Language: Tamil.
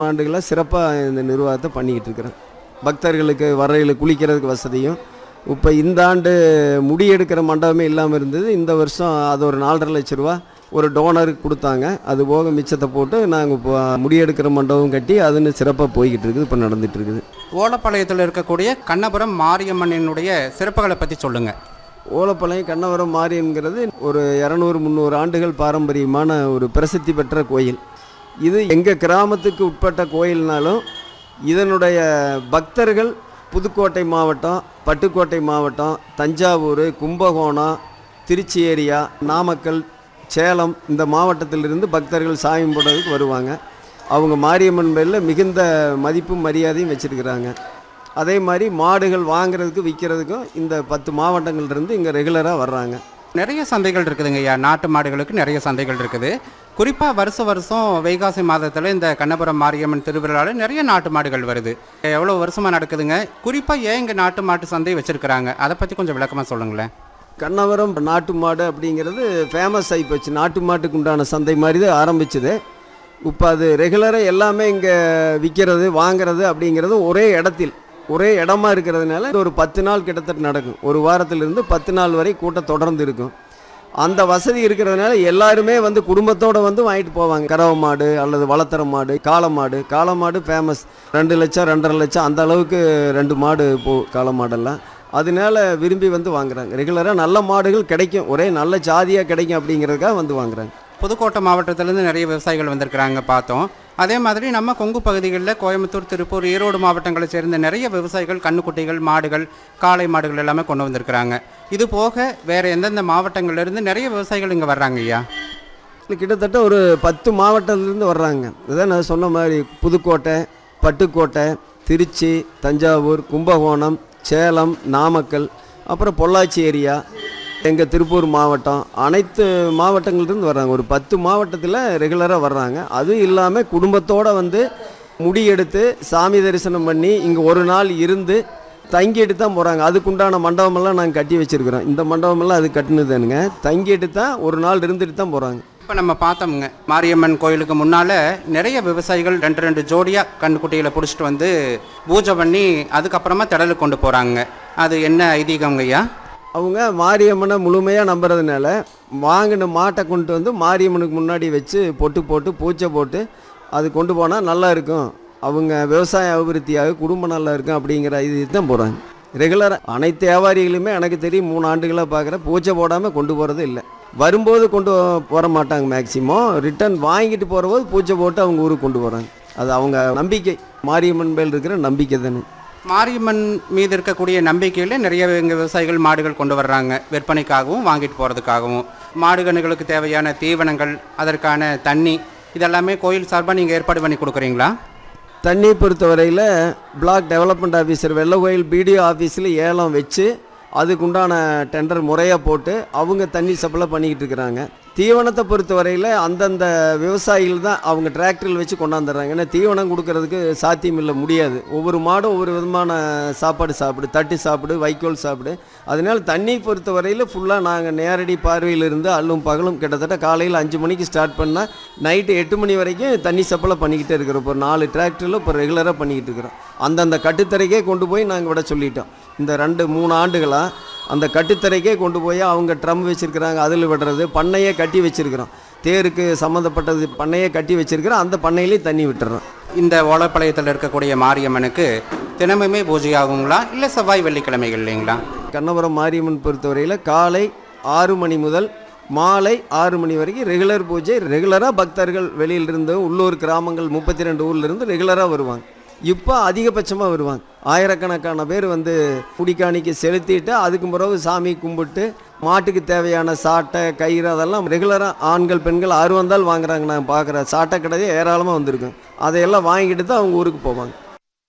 ஆண்டுகளாக சிறப்பாக இந்த நிர்வாகத்தை பண்ணிக்கிட்டு இருக்கிறேன் பக்தர்களுக்கு வரையில் குளிக்கிறதுக்கு வசதியும் இப்போ இந்த ஆண்டு முடி எடுக்கிற மண்டபமே இல்லாமல் இருந்தது இந்த வருஷம் அது ஒரு நாலரை லட்ச ரூபா ஒரு டோனருக்கு கொடுத்தாங்க அது போக மிச்சத்தை போட்டு நாங்கள் இப்போ முடி எடுக்கிற மண்டபம் கட்டி அதுன்னு சிறப்பாக போய்கிட்டு இருக்குது இப்போ நடந்துட்டு இருக்குது ஓலப்பாளையத்தில் இருக்கக்கூடிய கண்ணபுரம் மாரியம்மனினுடைய சிறப்புகளை பற்றி சொல்லுங்கள் ஓலப்பாளையம் கண்ணவரம் மாரியம்ங்கிறது ஒரு இரநூறு முந்நூறு ஆண்டுகள் பாரம்பரியமான ஒரு பிரசித்தி பெற்ற கோயில் இது எங்கள் கிராமத்துக்கு உட்பட்ட கோயில்னாலும் இதனுடைய பக்தர்கள் புதுக்கோட்டை மாவட்டம் பட்டுக்கோட்டை மாவட்டம் தஞ்சாவூர் கும்பகோணம் திருச்சி ஏரியா நாமக்கல் சேலம் இந்த மாவட்டத்திலிருந்து பக்தர்கள் சாமி போடுறதுக்கு வருவாங்க அவங்க மாரியம்மன் பேரில் மிகுந்த மதிப்பும் மரியாதையும் வச்சுருக்கிறாங்க அதே மாதிரி மாடுகள் வாங்குறதுக்கு விற்கிறதுக்கும் இந்த பத்து மாவட்டங்கள்ல இருந்து இங்கே ரெகுலராக வர்றாங்க நிறைய சந்தைகள் இருக்குதுங்க ஐயா நாட்டு மாடுகளுக்கு நிறைய சந்தைகள் இருக்குது குறிப்பாக வருஷம் வருஷம் வைகாசி மாதத்தில் இந்த கண்ணபுரம் மாரியம்மன் திருவிழாவில் நிறைய நாட்டு மாடுகள் வருது எவ்வளோ வருஷமாக நடக்குதுங்க குறிப்பாக ஏன் இங்கே நாட்டு மாட்டு சந்தை வச்சுருக்கிறாங்க அதை பற்றி கொஞ்சம் விளக்கமாக சொல்லுங்களேன் கண்ணவரம் நாட்டு மாடு அப்படிங்கிறது ஃபேமஸ் ஆகி போச்சு நாட்டு மாட்டுக்கு உண்டான சந்தை மாதிரி தான் ஆரம்பிச்சது இப்போ அது ரெகுலராக எல்லாமே இங்கே விற்கிறது வாங்குறது அப்படிங்கிறது ஒரே இடத்தில் ஒரே இடமா இருக்கிறதுனால இது ஒரு பத்து நாள் கிட்டத்தட்ட நடக்கும் ஒரு வாரத்திலிருந்து பத்து நாள் வரை கூட்டம் தொடர்ந்து இருக்கும் அந்த வசதி இருக்கிறதுனால எல்லாருமே வந்து குடும்பத்தோடு வந்து வாங்கிட்டு போவாங்க கறவை மாடு அல்லது வளர்த்துற மாடு காளை மாடு காளை மாடு ஃபேமஸ் ரெண்டு லட்சம் ரெண்டரை லட்சம் அந்த அளவுக்கு ரெண்டு மாடு போ காளை மாடெல்லாம் அதனால விரும்பி வந்து வாங்குறாங்க ரெகுலராக நல்ல மாடுகள் கிடைக்கும் ஒரே நல்ல ஜாதியாக கிடைக்கும் அப்படிங்கிறதுக்காக வந்து வாங்குறாங்க புதுக்கோட்டை மாவட்டத்திலேருந்து நிறைய விவசாயிகள் வந்திருக்கிறாங்க பார்த்தோம் அதே மாதிரி நம்ம கொங்கு பகுதிகளில் கோயம்புத்தூர் திருப்பூர் ஈரோடு மாவட்டங்களை சேர்ந்த நிறைய விவசாயிகள் கண்ணுக்குட்டிகள் மாடுகள் காளை மாடுகள் எல்லாமே கொண்டு வந்திருக்கிறாங்க இது போக வேறு எந்தெந்த மாவட்டங்கள்ல இருந்து நிறைய விவசாயிகள் இங்கே வர்றாங்க ஐயா இது கிட்டத்தட்ட ஒரு பத்து மாவட்டத்திலேருந்து வர்றாங்க இதான் நான் சொன்ன மாதிரி புதுக்கோட்டை பட்டுக்கோட்டை திருச்சி தஞ்சாவூர் கும்பகோணம் சேலம் நாமக்கல் அப்புறம் பொள்ளாச்சி ஏரியா எங்கள் திருப்பூர் மாவட்டம் அனைத்து மாவட்டங்கள்லேருந்து வர்றாங்க ஒரு பத்து மாவட்டத்தில் ரெகுலராக வர்றாங்க அதுவும் இல்லாமல் குடும்பத்தோடு வந்து முடி எடுத்து சாமி தரிசனம் பண்ணி இங்கே ஒரு நாள் இருந்து தங்கிட்டு தான் போகிறாங்க அதுக்குண்டான மண்டபமெல்லாம் நாங்கள் கட்டி வச்சுருக்குறோம் இந்த மண்டபமெல்லாம் அது கட்டினதுனுங்க தங்கிட்டு தான் ஒரு நாள் இருந்துட்டு தான் போகிறாங்க இப்போ நம்ம பார்த்தோம்ங்க மாரியம்மன் கோயிலுக்கு முன்னால் நிறைய விவசாயிகள் ரெண்டு ரெண்டு ஜோடியாக கண்ணுக்குட்டிகளை பிடிச்சிட்டு வந்து பூஜை பண்ணி அதுக்கப்புறமா திடலுக்கு கொண்டு போகிறாங்க அது என்ன ஐதீகங்க ஐயா அவங்க மாரியம்மனை முழுமையாக நம்புறதுனால வாங்கின மாட்டை கொண்டு வந்து மாரியம்மனுக்கு முன்னாடி வச்சு பொட்டு போட்டு பூச்சை போட்டு அது கொண்டு போனால் நல்லா இருக்கும் அவங்க விவசாய அபிவிருத்தியாக குடும்பம் நல்லா இருக்கும் அப்படிங்கிற இது தான் போகிறாங்க ரெகுலராக அனைத்து வியாபாரிகளுமே எனக்கு தெரியும் மூணு ஆண்டுகளாக பார்க்குறேன் பூச்சை போடாமல் கொண்டு போகிறது இல்லை வரும்போது கொண்டு போற மாட்டாங்க மேக்சிமம் ரிட்டர்ன் வாங்கிட்டு போகிறபோது பூச்சை போட்டு அவங்க ஊருக்கு கொண்டு போகிறாங்க அது அவங்க நம்பிக்கை மாரியம்மன் மேல் இருக்கிற நம்பிக்கை தானே மாரியம்மன் மீது இருக்கக்கூடிய நம்பிக்கையில் நிறைய இங்கே விவசாயிகள் மாடுகள் கொண்டு வர்றாங்க விற்பனைக்காகவும் வாங்கிட்டு போகிறதுக்காகவும் மாடுகணுகளுக்கு தேவையான தீவனங்கள் அதற்கான தண்ணி இதெல்லாமே கோயில் சார்பாக நீங்கள் ஏற்பாடு பண்ணி கொடுக்குறீங்களா தண்ணி பொறுத்தவரையில் block development officer Vellakoil BDO ஆஃபீஸில் ஏலம் வச்சு அதுக்குண்டான டெண்டர் முறையாக போட்டு அவங்க தண்ணி சப்ளை பண்ணிக்கிட்டு இருக்கிறாங்க தீவனத்தை பொறுத்தவரையில் அந்தந்த விவசாயிகள் தான் அவங்க டிராக்டரில் வச்சு கொண்டாந்துடுறாங்க ஏன்னா தீவனம் கொடுக்கறதுக்கு சாத்தியம் இல்லை முடியாது ஒவ்வொரு மாடும் ஒவ்வொரு விதமான சாப்பாடு சாப்பிடு தட்டி சாப்பிடு வைக்கோல் சாப்பிடு அதனால தண்ணி பொறுத்தவரையில் ஃபுல்லாக நாங்கள் நேரடி பார்வையில் இருந்து அல்லும் பகலும் கிட்டத்தட்ட காலையில் அஞ்சு மணிக்கு ஸ்டார்ட் பண்ணால் நைட்டு எட்டு மணி வரைக்கும் தண்ணி சப்ளை பண்ணிக்கிட்டே இருக்கிறோம் இப்போ நாலு டிராக்டரில் இப்போ ரெகுலராக பண்ணிக்கிட்டு இருக்கிறோம் அந்தந்த கட்டுத்தரைக்கே கொண்டு போய் நாங்கள் விட சொல்லிட்டோம் இந்த ரெண்டு மூணு ஆண்டுகளாக அந்த கட்டுத்தரைக்கே கொண்டு போய் அவங்க ட்ரம் வச்சுருக்கிறாங்க அதில் விடுறது பண்ணையே கட்டி வச்சுருக்கிறோம் தேருக்கு சம்மந்தப்பட்டது பண்ணையே கட்டி வச்சுருக்கிறோம் அந்த பண்ணையிலே தண்ணி விட்டுறோம் இந்த ஓலப்பாளையத்தில் இருக்கக்கூடிய மாரியம்மனுக்கு தினமுமே பூஜை ஆகுங்களா இல்லை செவ்வாய் வெள்ளிக்கிழமைகள் இல்லைங்களா கண்ணபுரம் மாரியம்மன் பொறுத்தவரையில் காலை ஆறு மணி முதல் மாலை ஆறு மணி வரைக்கும் ரெகுலர் பூஜை ரெகுலராக பக்தர்கள் வெளியிலிருந்து உள்ளூர் கிராமங்கள் முப்பத்தி ரெண்டு ஊர்லேருந்து ரெகுலராக வருவாங்க இப்போ அதிகபட்சமாக வருவாங்க ஆயிரக்கணக்கான பேர் வந்து குடிக்காணிக்கு செலுத்திட்டு அதுக்கு பிறகு சாமி கும்பிட்டு மாட்டுக்கு தேவையான சாட்டை கயிறு அதெல்லாம் ரெகுலராக ஆண்கள் பெண்கள் ஆறு வந்தால் வாங்குறாங்க நான் பார்க்குறேன் சாட்டை கடையே ஏராளமாக வந்திருக்கும் அதையெல்லாம் வாங்கிட்டு தான் அவங்க ஊருக்கு போவாங்க